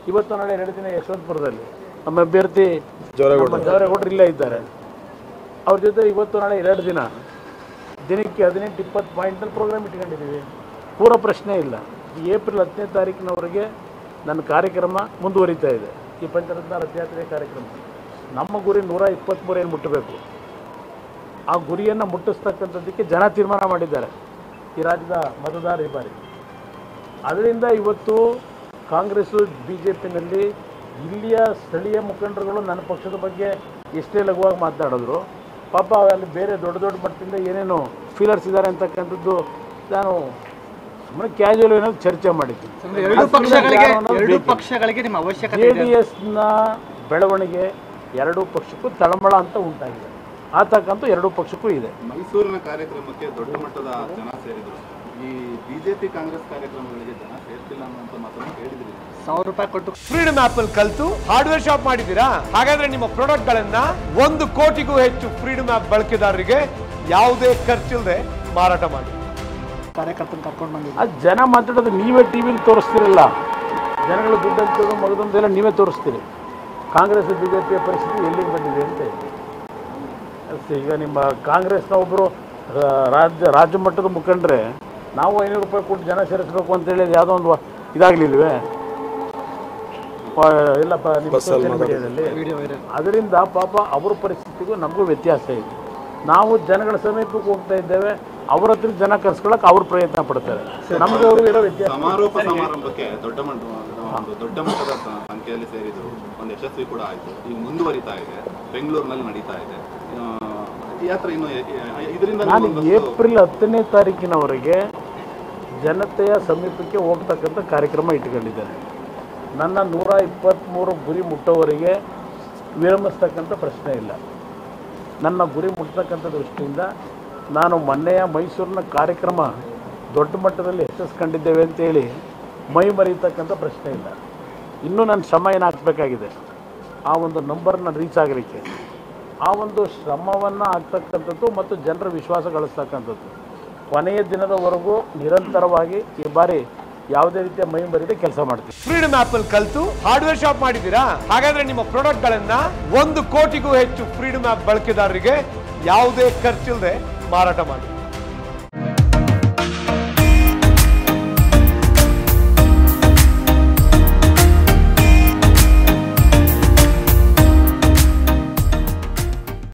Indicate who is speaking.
Speaker 1: ಇವತ್ತು ನಾಳೆ ಎರಡು ದಿನ ಯಶವಂತಪುರದಲ್ಲಿ ನಮ್ಮ ಅಭ್ಯರ್ಥಿ
Speaker 2: ಜವರೇಗೌಡ.
Speaker 1: ನಮ್ಮ ಜವರೇಗೌಡರು ಇಲ್ಲೇ ಇದ್ದಾರೆ ಅವ್ರ ಜೊತೆ ಇವತ್ತು ನಾಳೆ ಎರಡು ದಿನ ದಿನಕ್ಕೆ ಹದಿನೆಂಟು ಇಪ್ಪತ್ತು ಪಾಯಿಂಟ್ನಲ್ಲಿ ಪ್ರೋಗ್ರಾಮ್ ಇಟ್ಕೊಂಡಿದ್ದೀವಿ ಪೂರ ಪ್ರಶ್ನೆ ಇಲ್ಲ ಈ ಏಪ್ರಿಲ್ ಹತ್ತನೇ ತಾರೀಕಿನವರೆಗೆ ನನ್ನ ಕಾರ್ಯಕ್ರಮ ಮುಂದುವರಿತಾ ಇದೆ ಈ ಪಂಚರತ್ನ ರಥಯಾತ್ರೆ ಕಾರ್ಯಕ್ರಮ ನಮ್ಮ ಗುರಿ ನೂರ ಇಪ್ಪತ್ತ್ಮೂರು ಏನು ಮುಟ್ಟಬೇಕು ಆ ಗುರಿಯನ್ನು ಮುಟ್ಟಿಸ್ತಕ್ಕಂಥದ್ದಕ್ಕೆ ಜನ ತೀರ್ಮಾನ ಮಾಡಿದ್ದಾರೆ ಈ ರಾಜ್ಯದ ಮತದಾರ ಈ ಬಾರಿ ಅದರಿಂದ ಇವತ್ತು ಕಾಂಗ್ರೆಸ್ಸು ಬಿ ಜೆ ಪಿನಲ್ಲಿ ಇಲ್ಲಿಯ ಸ್ಥಳೀಯ ಮುಖಂಡರುಗಳು ನನ್ನ ಪಕ್ಷದ ಬಗ್ಗೆ ಎಷ್ಟೇ ಲಘುವಾಗಿ ಮಾತನಾಡಿದ್ರು ಪಾಪ ಅಲ್ಲಿ ಬೇರೆ ದೊಡ್ಡ ದೊಡ್ಡ ಮಟ್ಟದಿಂದ ಏನೇನು ಫೀಲರ್ಸ್ ಇದ್ದಾರೆ ಅಂತಕ್ಕಂಥದ್ದು ನಾನು ಸುಮ್ಮನೆ ಕ್ಯಾಶುವಲ್ ಏನೋ ಚರ್ಚೆ ಮಾಡಿದ್ದೀನಿ
Speaker 3: ಎರಡು ಪಕ್ಷಗಳಿಗೆ
Speaker 1: ಅನ್ನೋದು
Speaker 3: ಎರಡು
Speaker 1: ಬೇಕಿಲ್ಲ.
Speaker 3: ಪಕ್ಷಗಳಿಗೆ ನಿಮ್ಮ ಅವಶ್ಯಕತೆ
Speaker 1: ಜೆ
Speaker 3: ಇದೆ
Speaker 1: ಡಿ ಎಸ್ನ ಬೆಳವಣಿಗೆ ಎರಡೂ ಪಕ್ಷಕ್ಕೂ ತಳಮಳ ಅಂತ ಉಂಟಾಗಿದೆ ಆತಕ್ಕಂತೂ ಎರಡೂ ಪಕ್ಷಕ್ಕೂ ಇದೆ
Speaker 4: ಮೈಸೂರಿನ ಕಾರ್ಯಕ್ರಮಕ್ಕೆ ದೊಡ್ಡ ಮಟ್ಟದ ಜನ ಸೇರಿದ್ರು ಈ ಬಿಜೆಪಿ ಕಾಂಗ್ರೆಸ್ ಕಾರ್ಯಕ್ರಮಗಳಿಗೆ ಜನ ಸೇರ್ತಿಲ್ಲ ಅನ್ನುವಂಥ ಮಾತನ್ನು ಹೇಳಿದ್ರಿ
Speaker 3: ಸಾವಿರ ರೂಪಾಯಿ ಕೊಟ್ಟು
Speaker 5: ಫ್ರೀಡಮ್ ಆಪ್ ಅಲ್ಲಿ ಕಲ್ತು ಹಾರ್ಡ್ವೇರ್ ಶಾಪ್ ಮಾಡಿದ್ದೀರಾ ಹಾಗಾದ್ರೆ ನಿಮ್ಮ ಪ್ರಾಡಕ್ಟ್ ಗಳನ್ನ ಒಂದು ಕೋಟಿಗೂ ಹೆಚ್ಚು ಫ್ರೀಡಮ್ ಆಪ್ ಬಳಕೆದಾರರಿಗೆ ಯಾವುದೇ ಖರ್ಚಿಲ್ಲದೆ ಮಾರಾಟ ಮಾಡಿ
Speaker 3: ಕಾರ್ಯಕರ್ತನ ಕರ್ಕೊಂಡು ಬಂದಿದ್ದು
Speaker 1: ಅದು ಜನ ಮಾತಾಡೋದು ನೀವೇ ಟಿ ವಿಲಿ ತೋರಿಸ್ತಿರಲ್ಲ ಜನಗಳು ದುಡ್ಡು ಹಂಚೋದು ಮಗದೊಂದೆಲ್ಲ ನೀವೇ ತೋರಿಸ್ತೀರಿ ಕಾಂಗ್ರೆಸ್ ಬಿ ಜೆ ಪಿಯ ಪರಿಸ್ಥಿತಿ ಎಲ್ಲಿಗೆ ಬಂದಿದೆ ಅಂತ ಅಷ್ಟೇ ಈಗ ನಿಮ್ಮ ಕಾಂಗ್ರೆಸ್ನ ಒಬ್ಬರು ರಾಜ್ಯ ರಾಜ್ಯ ಮಟ್ಟದ ಮುಖಂಡ್ರೆ ನಾವು ಐನೂರು ರೂಪಾಯಿ ಕೊಟ್ಟು ಜನ ಸೇರಿಸ್ಬೇಕು ಅಂತೇಳಿ ಯಾವುದೋ ಒಂದು ಇದಾಗಲಿಲ್ವೇ ಇಲ್ಲಪ್ಪ ನಿಮ್ಮ ಸೋಷಿಯಲ್ ಮೀಡಿಯಾದಲ್ಲಿ
Speaker 3: ವಿಡಿಯೋ ವೈರಲ್
Speaker 1: ಅದರಿಂದ ಪಾಪ ಅವ್ರ ಪರಿಸ್ಥಿತಿಗೂ ನಮಗೂ ವ್ಯತ್ಯಾಸ ಇದೆ ನಾವು ಜನಗಳ ಸಮೀಪಕ್ಕೆ ಹೋಗ್ತಾ ಇದ್ದೇವೆ ಅವ್ರ ಹತ್ರ ಜನ ಕರ್ಸ್ಕೊಳಕ್ಕೆ ಅವ್ರು ಪ್ರಯತ್ನ ಪಡ್ತಾರೆ ನಮ್ಗೆ ಅವ್ರಿಗೂ ಇರೋ ವ್ಯತ್ಯಾಸ
Speaker 4: ಸಮಾರೋಪ ಸಮಾರಂಭಕ್ಕೆ ದೊಡ್ಡ ಮಟ್ಟ ಒಂದು ದೊಡ್ಡ ಮಟ್ಟದ ಸ- ಸಂಖ್ಯೆಯಲ್ಲಿ ಸೇರಿದ್ರು ಒಂದು ಯಶಸ್ವಿ ಕೂಡ ಆಯಿತು ಈಗ ಮುಂದುವರಿತಾ ಇದೆ ಬೆಂಗಳೂರಿನಲ್ಲಿ ನಡೀತಾ ಇದೆ ಆ, ಈ ಯಾತ್ರೆ ಇನ್ನು ಎ- ಎ- ಇದರಿಂದ
Speaker 1: ನಾನು
Speaker 4: ನಿಮ್ಗೊಂದಷ್ಟು-
Speaker 1: ಏಪ್ರಿಲ್ ಹತ್ತನೇ ತಾರೀಕಿನವರೆಗೆ ಜನತೆಯ ಸಮೀಪಕ್ಕೆ ಹೋಗ್ತಕ್ಕಂಥ ಕಾರ್ಯಕ್ರಮ ಇಟ್ಕೊಂಡಿದ್ದೇನೆ ನನ್ನ ನೂರ ಇಪ್ಪತ್ತ್ಮೂರು ಗುರಿ ಮುಟ್ಟೋವರೆಗೆ ವಿರಮಿಸ್ತಕ್ಕಂಥ ಪ್ರಶ್ನೆ ಇಲ್ಲ ನನ್ನ ಗುರಿ ಮುಟ್ಟತಕ್ಕಂಥ ದೃಷ್ಟಿಯಿಂದ ನಾನು ಮೊನ್ನೆಯ ಮೈಸೂರಿನ ಕಾರ್ಯಕ್ರಮ ದೊಡ್ಡ ಮಟ್ಟದಲ್ಲಿ ಯಶಸ್ಸು ಕಂಡಿದ್ದೇವೆ ಅಂತೇಳಿ ಮೈ ಮರೀತಕ್ಕಂಥ ಪ್ರಶ್ನೆ ಇಲ್ಲ ಇನ್ನೂ ನನ್ನ ಶ್ರಮ ಏನು ಹಾಕಬೇಕಾಗಿದೆ ಆ ಒಂದು ನಂಬರ್ನ ರೀಚ್ ಆಗಲಿಕ್ಕೆ ಆ ಒಂದು ಶ್ರಮವನ್ನು ಆಗ್ತಕ್ಕಂಥದ್ದು ಮತ್ತು ಜನರ ವಿಶ್ವಾಸ ಗಳಿಸ್ತಕ್ಕಂಥದ್ದು ಕೊನೆಯ ದಿನದವರೆಗೂ ನಿರಂತರವಾಗಿ ಈ ಬಾರಿ ಯಾವುದೇ ರೀತಿಯ ಮೈ ಮರಿದೆ ಕೆಲಸ ಮಾಡ್ತೀವಿ
Speaker 5: ಫ್ರೀಡಮ್ ಆಪ್ ಅಲ್ಲಿ ಕಲ್ತು ಹಾರ್ಡ್ವೇರ್ ಶಾಪ್ ಮಾಡಿದ್ದೀರಾ ಹಾಗಾದ್ರೆ ನಿಮ್ಮ ಪ್ರಾಡಕ್ಟ್ ಗಳನ್ನ ಒಂದು ಕೋಟಿಗೂ ಹೆಚ್ಚು ಫ್ರೀಡಮ್ ಆಪ್ ಬಳಕೆದಾರರಿಗೆ ಯಾವುದೇ ಖರ್ಚಿಲ್ಲದೆ ಮಾರಾಟ ಮಾಡಿ